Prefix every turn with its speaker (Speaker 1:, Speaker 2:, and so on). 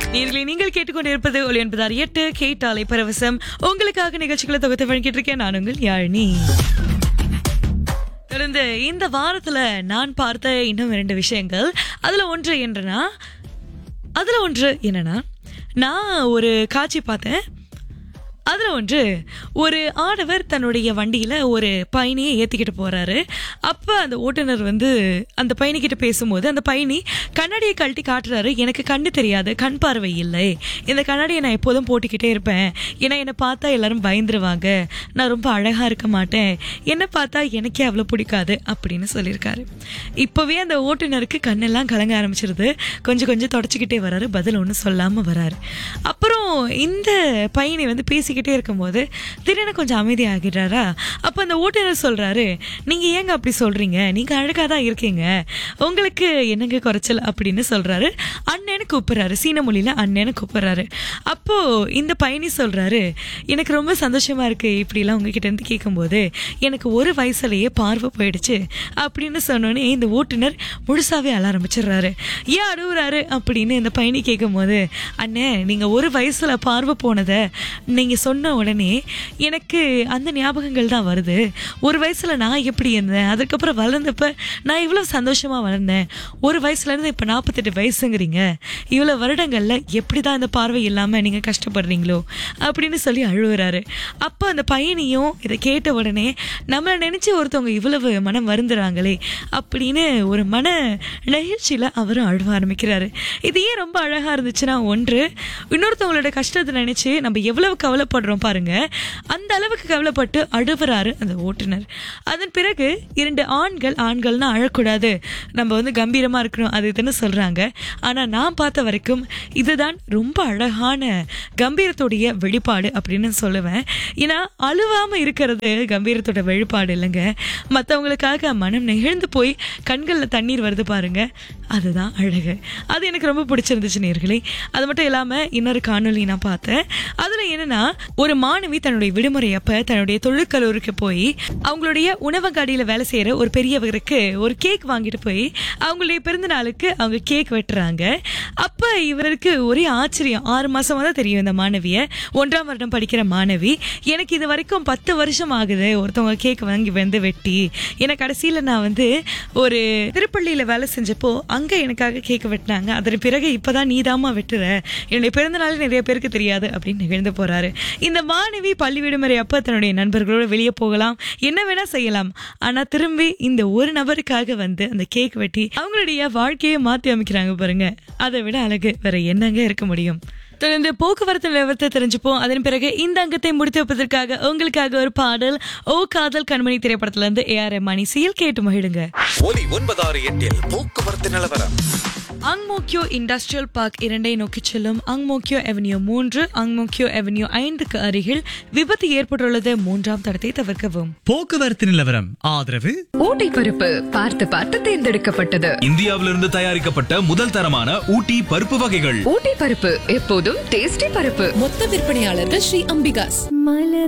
Speaker 1: நேர்களை நீங்கள் கேட்டுக்கொண்டிருப்பது ஒளி என்பதார் எட்டு கேட்டாலை பரவசம் உங்களுக்காக நிகழ்ச்சிகளை தொகுத்து வழங்கிட்டு இருக்கேன் நான் உங்கள் யாழினி தொடர்ந்து இந்த வாரத்துல நான் பார்த்த இன்னும் இரண்டு விஷயங்கள் அதுல ஒன்று என்னன்னா அதுல ஒன்று என்னன்னா நான் ஒரு காட்சி பார்த்தேன் அதுல ஒன்று ஒரு ஆடவர் தன்னுடைய வண்டியில ஒரு பயணியை ஏத்திக்கிட்டு போறாரு அப்ப அந்த ஓட்டுநர் வந்து அந்த பயணிக்கிட்ட பேசும்போது அந்த பயணி கண்ணாடியை கழட்டி காட்டுறாரு எனக்கு கண்ணு தெரியாது கண் பார்வை இல்லை இந்த கண்ணாடியை நான் எப்போதும் போட்டுக்கிட்டே இருப்பேன் ஏன்னா என்னை பார்த்தா எல்லாரும் பயந்துருவாங்க நான் ரொம்ப அழகா இருக்க மாட்டேன் என்னை பார்த்தா எனக்கே அவ்வளோ பிடிக்காது அப்படின்னு சொல்லியிருக்காரு இப்போவே அந்த ஓட்டுநருக்கு கண்ணெல்லாம் கலங்க ஆரம்பிச்சிருது கொஞ்சம் கொஞ்சம் தொடச்சிக்கிட்டே வராரு பதில் ஒன்றும் சொல்லாமல் வராரு அப்புறம் இந்த பையனை வந்து பேசிக்கிட்டே இருக்கும்போது திடீர்னு கொஞ்சம் அமைதியாகிடுறாரா அப்போ அந்த ஓட்டுநர் சொல்கிறாரு நீங்கள் ஏங்க அப்படி சொல்கிறீங்க நீங்கள் அழகாக தான் இருக்கீங்க உங்களுக்கு என்னங்க குறைச்சல் அப்படின்னு சொல்கிறாரு அண்ணன்னு கூப்பிட்றாரு சீன மொழியில் அண்ணன்னு கூப்பிட்றாரு அப்போது இந்த பயணி சொல்கிறாரு எனக்கு ரொம்ப சந்தோஷமாக இருக்குது இப்படிலாம் உங்ககிட்ட இருந்து கேட்கும்போது எனக்கு ஒரு வயசுலயே பார்வை போயிடுச்சு அப்படின்னு சொன்னோன்னே இந்த ஓட்டுநர் முழுசாவே அழ ஆரம்பிச்சிடுறாரு ஏன் அழுகுறாரு அப்படின்னு இந்த பயணி கேட்கும்போது அண்ணே நீங்க ஒரு வயசுல பார்வை போனதை நீங்க சொன்ன உடனே எனக்கு அந்த ஞாபகங்கள் தான் வருது ஒரு வயசுல நான் எப்படி இருந்தேன் அதுக்கப்புறம் வளர்ந்தப்ப நான் இவ்வளவு சந்தோஷமா வளர்ந்தேன் ஒரு வயசுல இருந்து இப்ப நாற்பத்தெட்டு வயசுங்கிறீங்க இவ்வளவு வருடங்கள்ல எப்படிதான் இந்த பார்வை இல்லாம நீங்க கஷ்டப்படுறீங்களோ அப்படின்னு சொல்லி அழுகுறாரு அப்போ அந்த பையனையும் இதை கேட்ட உடனே நம்மளை நினைச்சு ஒருத்தவங்க இவ்வளவு மனம் வருந்துறாங்களே அப்படின்னு ஒரு மன நெகிழ்ச்சியில அவரும் அழுவ ஆரம்பிக்கிறாரு இது ஏன் ரொம்ப அழகா இருந்துச்சுன்னா ஒன்று இன்னொருத்தவங்களோட கஷ்டத்தை நினைச்சு நம்ம எவ்வளவு கவலைப்படுறோம் பாருங்க அந்த அளவுக்கு கவலைப்பட்டு அழுவுறாரு அந்த ஓட்டுநர் அதன் பிறகு இரண்டு ஆண்கள் ஆண்கள்னா அழக்கூடாது நம்ம வந்து கம்பீரமா இருக்கணும் அது இதுன்னு சொல்றாங்க ஆனா நான் பார்த்த வரைக்கும் இதுதான் ரொம்ப அழகான கம்பீரத்துடைய வெளிப்பாடு அப்படின்னு சொல்லுவேன் ஏன்னா அழுவாம இருக்கிறது கம்பீரத்தோட வெளிப்பாடு இல்லைங்க மற்றவங்களுக்காக மனம் நெகிழ்ந்து போய் கண்களில் தண்ணீர் வருது பாருங்க அதுதான் அழகு அது எனக்கு ரொம்ப பிடிச்சிருந்துச்சு நேர்களே அது மட்டும் இல்லாமல் இன்னொரு காணொளி நான் பார்த்தேன் அதில் என்னன்னா ஒரு மாணவி தன்னுடைய விடுமுறை அப்ப தன்னுடைய தொழிற்கல்லூரிக்கு போய் அவங்களுடைய உணவங்காடியில் வேலை செய்கிற ஒரு பெரியவருக்கு ஒரு கேக் வாங்கிட்டு போய் அவங்களுடைய பிறந்த நாளுக்கு அவங்க கேக் வெட்டுறாங்க அப்ப இவருக்கு ஒரே ஆச்சரியம் ஆறு மாசமா தான் தெரியும் இந்த மாணவிய ஒன்றாம் வருடம் படிக்கிற மாணவி எனக்கு இது வரைக்கும் பத்து வருஷம் ஆகுது ஒருத்தவங்க கேக் வாங்கி வந்து வெட்டி எனக்கு கடைசியில நான் வந்து ஒரு திருப்பள்ளியில வேலை செஞ்சப்போ அங்க எனக்காக கேக் வெட்டினாங்க அதன் பிறகு இப்பதான் நீதாமா வெட்டுற என்னுடைய பிறந்த நாள் நிறைய பேருக்கு தெரியாது அப்படின்னு நிகழ்ந்து போறாரு இந்த மாணவி பள்ளி விடுமுறை அப்ப தன்னுடைய நண்பர்களோட வெளியே போகலாம் என்ன வேணா செய்யலாம் ஆனா திரும்பி இந்த ஒரு நபருக்காக வந்து அந்த கேக் வெட்டி அவங்களுடைய வாழ்க்கையை மாத்தி அமைக்கிறாங்க பாருங்க அதை விட அழகு வேற என்னங்க இருக்க முடியும் தொடர்ந்து போக்குவரத்து நிலவரத்தை தெரிஞ்சுப்போம் அதன் பிறகு இந்த அங்கத்தை முடித்து வைப்பதற்காக உங்களுக்காக ஒரு பாடல் ஓ காதல் கண்மணி திரைப்படத்துல இருந்து ஏ ஆர் எம் செயல் கேட்டு மகிழுங்க
Speaker 2: ஒலி ஒன்பதாறு எட்டில் போக்குவரத்து நிலவரம்
Speaker 1: அங்மோக்கியோ இண்டஸ்ட்ரியல் பார்க் இரண்டை நோக்கி செல்லும் அங்மோக்கியோ அவென்யூ மூன்று அங்மோக்கியோ அவென்யூ ஐந்துக்கு அருகில் விபத்து ஏற்பட்டுள்ளது மூன்றாம் தடத்தை தவிர்க்கவும்
Speaker 3: போக்குவரத்து நிலவரம் ஆதரவு
Speaker 4: ஊட்டி பருப்பு பார்த்து பார்த்து தேர்ந்தெடுக்கப்பட்டது
Speaker 5: இந்தியாவிலிருந்து தயாரிக்கப்பட்ட முதல் தரமான ஊட்டி பருப்பு வகைகள்
Speaker 4: ஊட்டி பருப்பு எப்போதும் டேஸ்டி பருப்பு
Speaker 6: மொத்த விற்பனையாளர்கள் ஸ்ரீ அம்பிகாஸ்
Speaker 7: மலர்